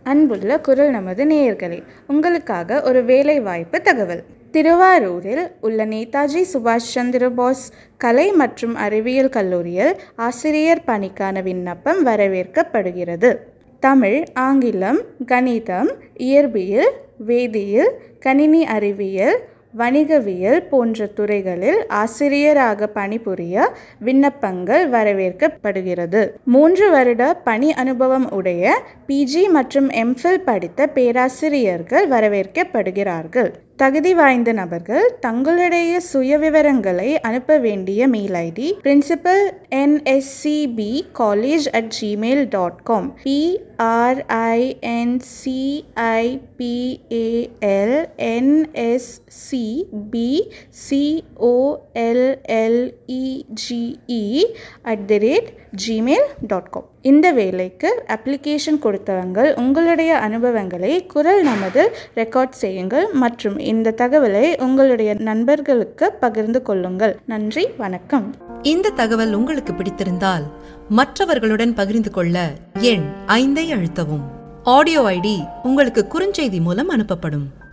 அன்புள்ள குரல் நமது நேயர்களே உங்களுக்காக ஒரு வேலை வாய்ப்பு தகவல் திருவாரூரில் உள்ள நேதாஜி சுபாஷ் சந்திர போஸ் கலை மற்றும் அறிவியல் கல்லூரியில் ஆசிரியர் பணிக்கான விண்ணப்பம் வரவேற்கப்படுகிறது தமிழ் ஆங்கிலம் கணிதம் இயற்பியல் வேதியியல் கணினி அறிவியல் வணிகவியல் போன்ற துறைகளில் ஆசிரியராக பணிபுரிய விண்ணப்பங்கள் வரவேற்கப்படுகிறது மூன்று வருட பணி அனுபவம் உடைய பிஜி மற்றும் எம்ஃபில் படித்த பேராசிரியர்கள் வரவேற்கப்படுகிறார்கள் தகுதி வாய்ந்த நபர்கள் தங்களுடைய சுயவிவரங்களை அனுப்ப வேண்டிய mail ID principal என்எஸ்சிபி college at Gmail dot com பிஆர்ஐஎன்சிஐபிஏஎல் என்எஸ்சிபி சிஓஎல்எல்இஜிஇ at the rate Gmail dot com இந்த வேலைக்கு அப்ளிகேஷன் கொடுத்தவங்க உங்களுடைய அனுபவங்களை குரல் நமது ரெக்கார்ட் செய்யுங்கள் மற்றும் இந்த தகவலை உங்களுடைய நண்பர்களுக்கு பகிர்ந்து கொள்ளுங்கள் நன்றி வணக்கம் இந்த தகவல் உங்களுக்கு பிடித்திருந்தால் மற்றவர்களுடன் பகிர்ந்து கொள்ள எண் ஐந்தை அழுத்தவும் ஆடியோ ஐடி உங்களுக்கு குறுஞ்செய்தி மூலம் அனுப்பப்படும்